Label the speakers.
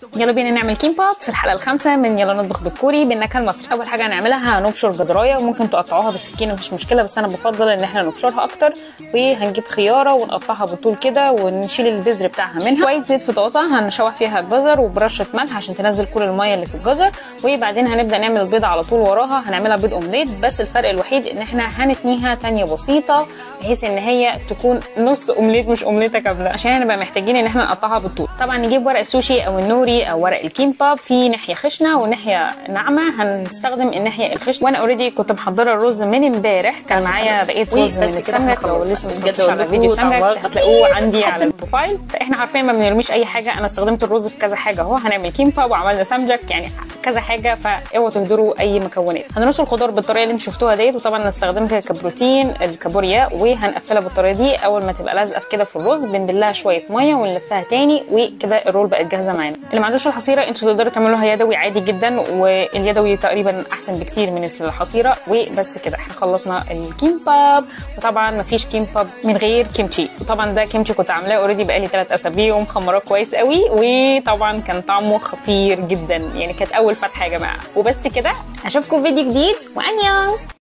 Speaker 1: يلا بينا نعمل كيمباب في الحلقه الخامسه من يلا نطبخ بالكوري بالنكهه المصري اول حاجه هنعملها هنبشر جزرايه وممكن تقطعوها بالسكينه مفيش مشكله بس انا بفضل ان احنا نبشرها اكتر وهنجيب خياره ونقطعها بالطول كده ونشيل البذر بتاعها منها شويه زيت في طاسه هنشوح فيها الجزر وبرشه ملح عشان تنزل كل الميه اللي في الجزر وبعدين هنبدا نعمل البيضه على طول وراها هنعملها بيض اومليت بس الفرق الوحيد ان احنا هنتنيها تانية بسيطه بحيث ان هي تكون نص اومليت مش اومليته كامله عشان هنبقى محتاجين ان احنا نقطعها بالطول طبعا نجيب ورق السوشي او النوري او ورق الكيمباب في ناحيه خشنه وناحيه ناعمه هنستخدم الناحيه الخشنه وانا اوريدي كنت محضره الرز من امبارح كان معايا بقيه رز من السمك لو لسه ما اتفرجتش على فيديو سمك هتلاقوه عندي على البروفايل فاحنا حرفيا ما بنرميش اي حاجه انا استخدمت الرز في كذا حاجه اهو هنعمل كيمباب وعملنا سمجك يعني كذا حاجه فاوعوا تهدروا اي مكونات هنرص الخضار بالطريقه اللي انتم شفتوها ديت وطبعا انا استخدمت كبروتين الكابوريا وهنقفلها بالطريقه دي اول ما تبقى لازقه في كده في الرز بنبلها شويه ميه ونلفها تاني وكده الرول بقت جاهزه معانا اللي ما عندوش الحصيره انتوا تقدروا تعملوها يدوي عادي جدا واليدوي تقريبا احسن بكتير من الحصيره وبس كده احنا خلصنا الكيمباب وطبعا ما فيش كيمباب من غير كيمتشي وطبعا ده كيمتشي كنت عاملاه اوريدي بقالي 3 اسابيع ومخمراه كويس قوي وطبعا كان طعمه خطير جدا يعني كانت اول فتحه يا جماعه وبس كده اشوفكم في فيديو جديد وانيون